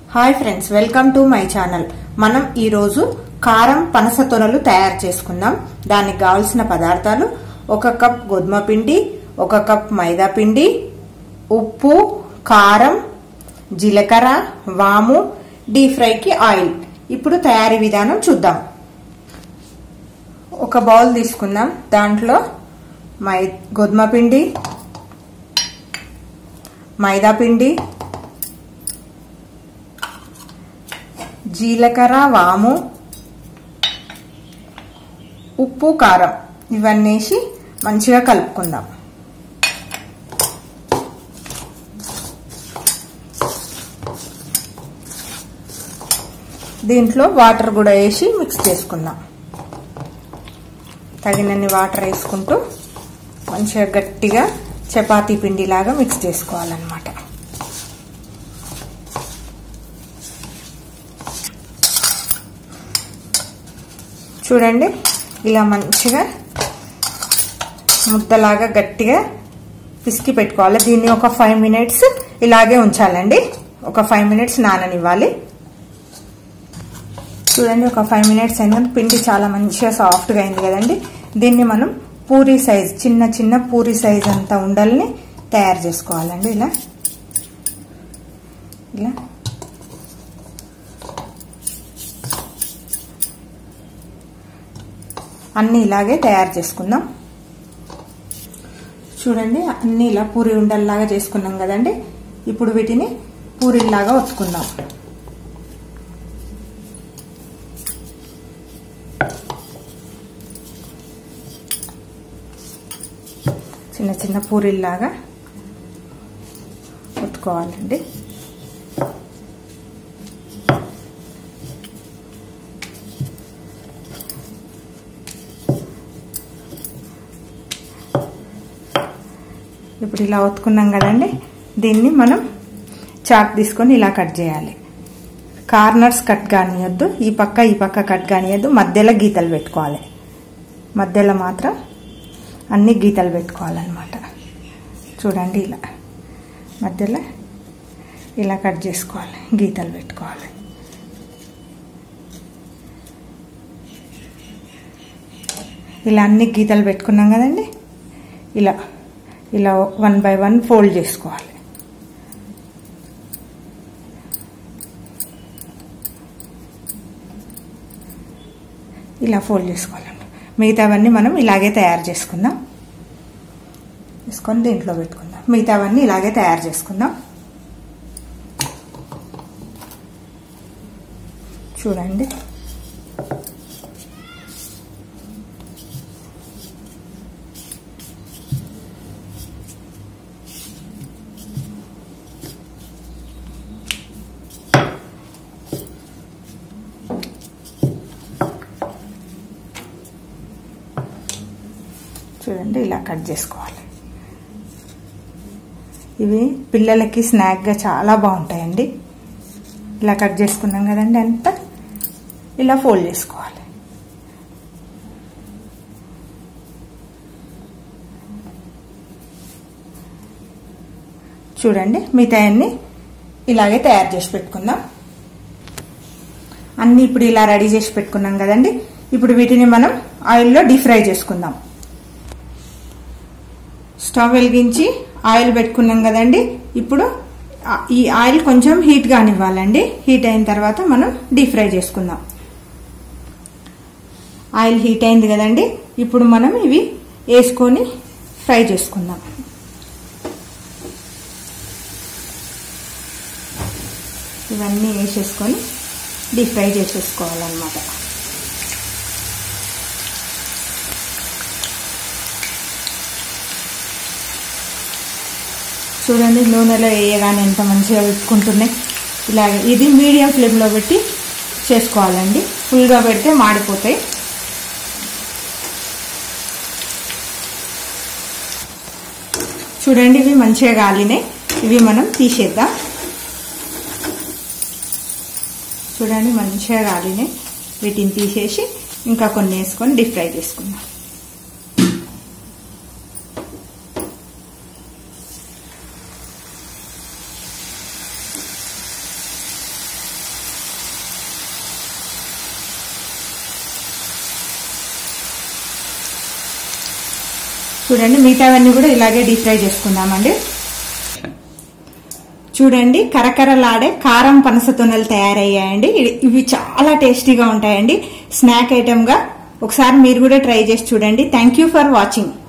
hi friends welcome to my channel మనం ఈరోజు కారం పనస తొనలు తయారు చేసుకుందాం దానికి కావాల్సిన పదార్థాలు ఒక కప్ గోధుమ పిండి ఒక కప్ మైదా పిండి ఉప్పు కారం జీలకర్ర వాము డీప్ ఫ్రైకి ఆయిల్ ఇప్పుడు తయారీ విధానం చూద్దాం ఒక బౌల్ తీసుకుందాం దాంట్లో మై గోధుమ పిండి మైదా పిండి జీలకర్ర వాము ఉప్పు కారం ఇవన్నీ వేసి మంచిగా కలుపుకుందాం దీంట్లో వాటర్ కూడా వేసి మిక్స్ చేసుకుందాం తగినన్ని వాటర్ వేసుకుంటూ మంచిగా గట్టిగా చపాతీ పిండిలాగా మిక్స్ చేసుకోవాలన్నమాట చూడండి ఇలా మంచిగా ముద్దలాగా గట్టిగా పిసికి పెట్టుకోవాలి దీన్ని ఒక ఫైవ్ మినిట్స్ ఇలాగే ఉంచాలండి ఒక ఫైవ్ మినిట్స్ నాననివ్వాలి చూడండి ఒక ఫైవ్ మినిట్స్ అయిన పిండి చాలా మంచిగా సాఫ్ట్గా అయింది కదండి దీన్ని మనం పూరి సైజ్ చిన్న చిన్న పూరి సైజ్ అంత ఉండల్ని తయారు చేసుకోవాలండి ఇలా ఇలా అన్నీ ఇలాగే తయారు చేసుకుందాం చూడండి అన్నీ ఇలా పూరి ఉండల్లాగా చేసుకున్నాం కదండి ఇప్పుడు వీటిని పూరిల్లాగా ఒత్తుకుందాం చిన్న చిన్న పూరిల్లాగా ఒత్తుకోవాలండి ఇప్పుడు ఇలా ఒత్తుకున్నాం కదండి దీన్ని మనం చాక్ తీసుకొని ఇలా కట్ చేయాలి కార్నర్స్ కట్ కానియద్దు ఈ పక్క ఈ పక్క కట్ కానియద్దు మధ్యలో గీతలు పెట్టుకోవాలి మధ్యలో మాత్రం అన్ని గీతలు పెట్టుకోవాలన్నమాట చూడండి ఇలా మధ్యలో ఇలా కట్ చేసుకోవాలి గీతలు పెట్టుకోవాలి ఇలా అన్ని గీతలు పెట్టుకున్నాం కదండి ఇలా ఇలా వన్ బై వన్ ఫోల్డ్ చేసుకోవాలి ఇలా ఫోల్డ్ చేసుకోవాలండి మిగతావన్నీ మనం ఇలాగే తయారు చేసుకుందాం తీసుకొని దీంట్లో పెట్టుకుందాం మిగతావన్నీ ఇలాగే తయారు చేసుకుందాం చూడండి చూడండి ఇలా కట్ చేసుకోవాలి ఇవి పిల్లలకి స్నాక్గా చాలా బాగుంటాయండి ఇలా కట్ చేసుకున్నాం కదండి అంతా ఇలా ఫోల్డ్ చేసుకోవాలి చూడండి మిగతా అన్ని ఇలాగే తయారు చేసి పెట్టుకుందాం అన్ని ఇప్పుడు ఇలా రెడీ చేసి పెట్టుకున్నాం కదండి ఇప్పుడు వీటిని మనం ఆయిల్లో డీప్ ఫ్రై చేసుకుందాం స్టవ్ వెలిగించి ఆయిల్ పెట్టుకున్నాం కదండి ఇప్పుడు ఈ ఆయిల్ కొంచెం హీట్ కానివ్వాలండి హీట్ అయిన తర్వాత మనం డీప్ ఫ్రై చేసుకుందాం ఆయిల్ హీట్ అయింది కదండి ఇప్పుడు మనం ఇవి వేసుకొని ఫ్రై చేసుకుందాం ఇవన్నీ వేసేసుకొని డీప్ ఫ్రై చేసేసుకోవాలన్నమాట చూడండి నూనెలో వేయగానే ఎంత మంచిగా పెట్టుకుంటున్నాయి ఇలాగే ఇది మీడియం ఫ్లేమ్లో పెట్టి చేసుకోవాలండి ఫుల్గా పెడితే మాడిపోతాయి చూడండి ఇవి మంచిగా కాలినాయి ఇవి మనం తీసేద్దాం చూడండి మంచిగా కాలినాయి వీటిని తీసేసి ఇంకా కొన్ని వేసుకొని డీప్ ఫ్రై చేసుకుందాం చూడండి మిగతావన్నీ కూడా ఇలాగే డీప్ ఫ్రై చేసుకుందామండి చూడండి కరకరలాడే కారం పనస తొనలు తయారయ్యాయండి ఇ- ఇవి చాలా టేస్టీగా ఉంటాయండి స్నాక్ ఐటమ్ గా ఒకసారి మీరు కూడా ట్రై చేసి చూడండి థ్యాంక్ యూ ఫర్ వాచింగ్